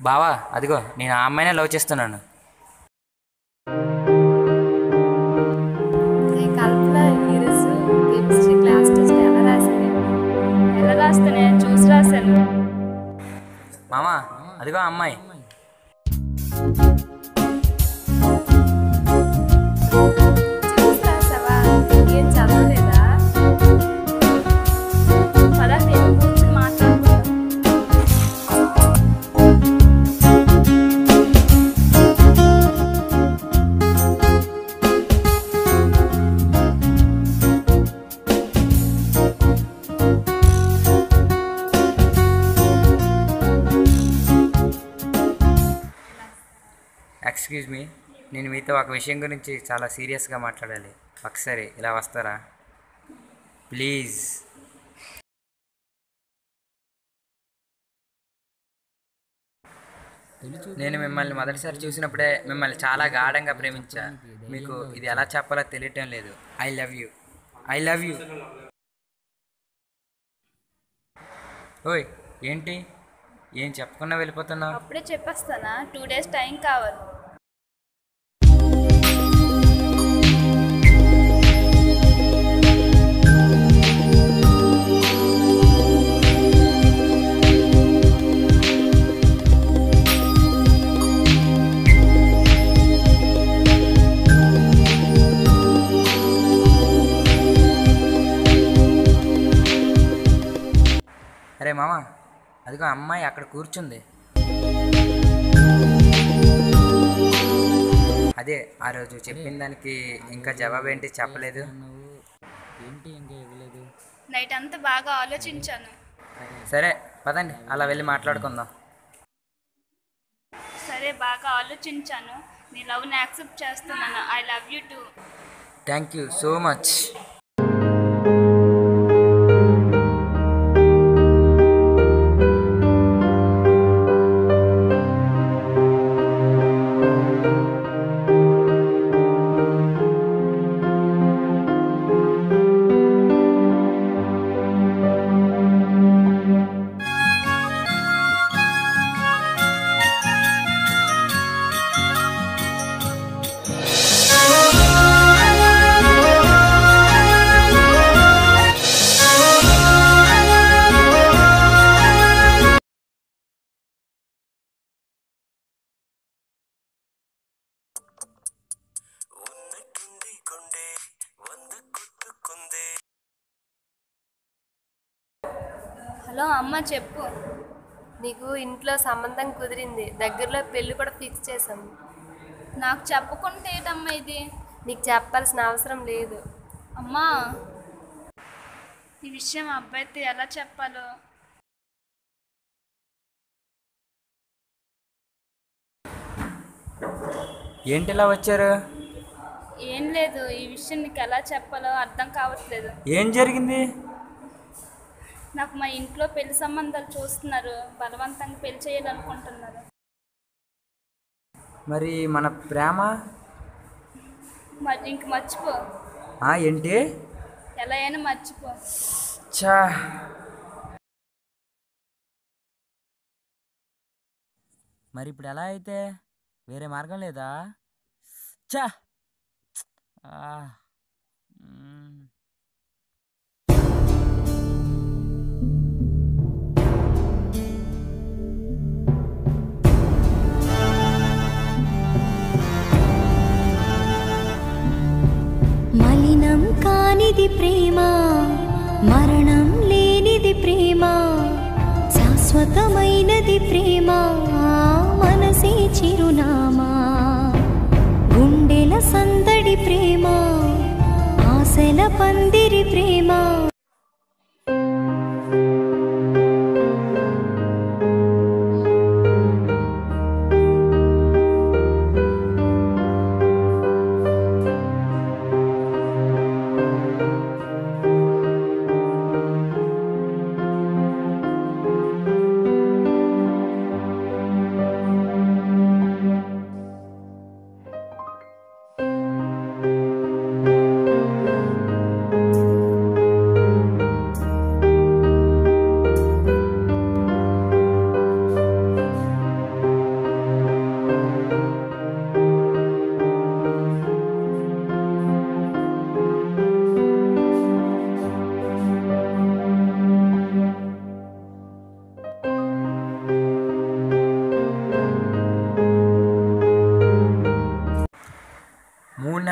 బావా అదిగో నేను ఆ అమ్మాయినే లవ్ చేస్తున్నాను ఈ కల్పన ఈరోజు కెమిస్ట్రీ క్లాస్ టెస్ట్ ఎలా రాసింది ఎలా రాస్తానే చూసి రాశాను మామా అదిగో ఆ అమ్మాయి చూసి రాసావా ఏం చదవలేదా పదా నేను కూర్చుని మాట్లాడుకుంటాం ఎక్స్క్యూజ్ మీ నేను మీతో ఒక విషయం గురించి చాలా సీరియస్గా మాట్లాడాలి ఒకసారి ఇలా వస్తారా ప్లీజ్ నేను మిమ్మల్ని మొదటిసారి చూసినప్పుడే మిమ్మల్ని చాలా గాఢంగా ప్రేమించా మీకు ఇది ఎలా చెప్పాలో తెలియటం లేదు I love you I love you ఓయ్ ఏంటి ఏం చెప్పకుండా వెళ్ళిపోతున్నావు అప్పుడే చెప్పేస్తానా టూ డేస్ టైం కావాలి అరే మామ అదిగో అమ్మాయి అక్కడ కూర్చుంది అదే ఆ రోజు చెప్పిన దానికి ఇంకా జవాబు ఏంటి చెప్పలేదు నైట్ అంతా బాగా ఆలోచించాను సరే పదండి అలా వెళ్ళి మాట్లాడుకుందాం సరే బాగా ఆలోచించాను నీ లవ్ని యాక్సెప్ట్ చేస్తున్నాను I love you too thank you so much hello అమ్మ చెప్పు నీకు ఇంట్లో సంబంధం కుదిరింది దగ్గరలో పెళ్లి కూడా ఫిక్స్ చేసాం నాకు చెప్పకుండా ఏదమ్మా ఇది నీకు చెప్పాల్సిన అవసరం లేదు అమ్మా ఈ విషయం ఆ అబ్బాయితో ఎలా చెప్పాలో ఏంటి ఇలా వచ్చారు ఏం లేదు ఈ విషయం నీకు ఎలా చెప్పాలో అర్థం కావట్లేదు ఏం జరిగింది నాకు మా ఇంట్లో పెళ్లి సంబంధాలు చూస్తున్నారు బలవంతంగా పెళ్లి చేయాలనుకుంటున్నారు మరి మన ప్రేమ మరి ఇంక మర్చిపో ఆ, ఏంటి ఎలా అయినా మర్చిపో చా మరి ఇప్పుడు ఎలా అయితే వేరే మార్గం లేదా చా ఆ, మ్మ్. మలినం కానిది ప్రేమ మరణం లేనిది ప్రేమ శాశ్వతమైనది ప్రేమ మనసే చిరునామా గుండెల సందడి ప్రేమ ఆశల పందిరి ప్రేమ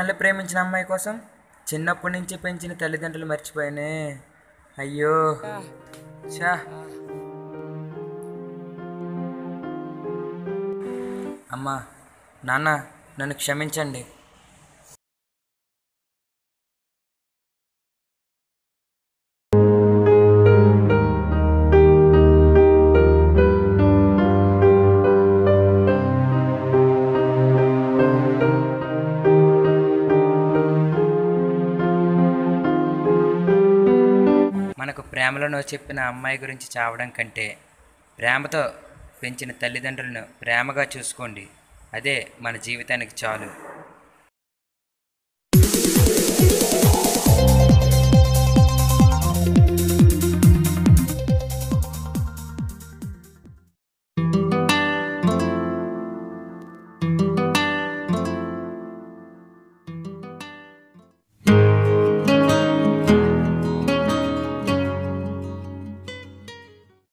మనల్ని ప్రేమించిన అమ్మాయి కోసం చిన్నప్పటి నుంచి పెంచిన తల్లిదండ్రులు మర్చిపోయానే అయ్యో చా అమ్మా నాన్న నన్ను క్షమించండి మనకు ప్రేమలో చెప్పిన అమ్మాయి గురించి చావడం కంటే ప్రేమతో పెంచిన తల్లిదండ్రులను ప్రేమగా చూసుకోండి అదే మన జీవితానికి చాలు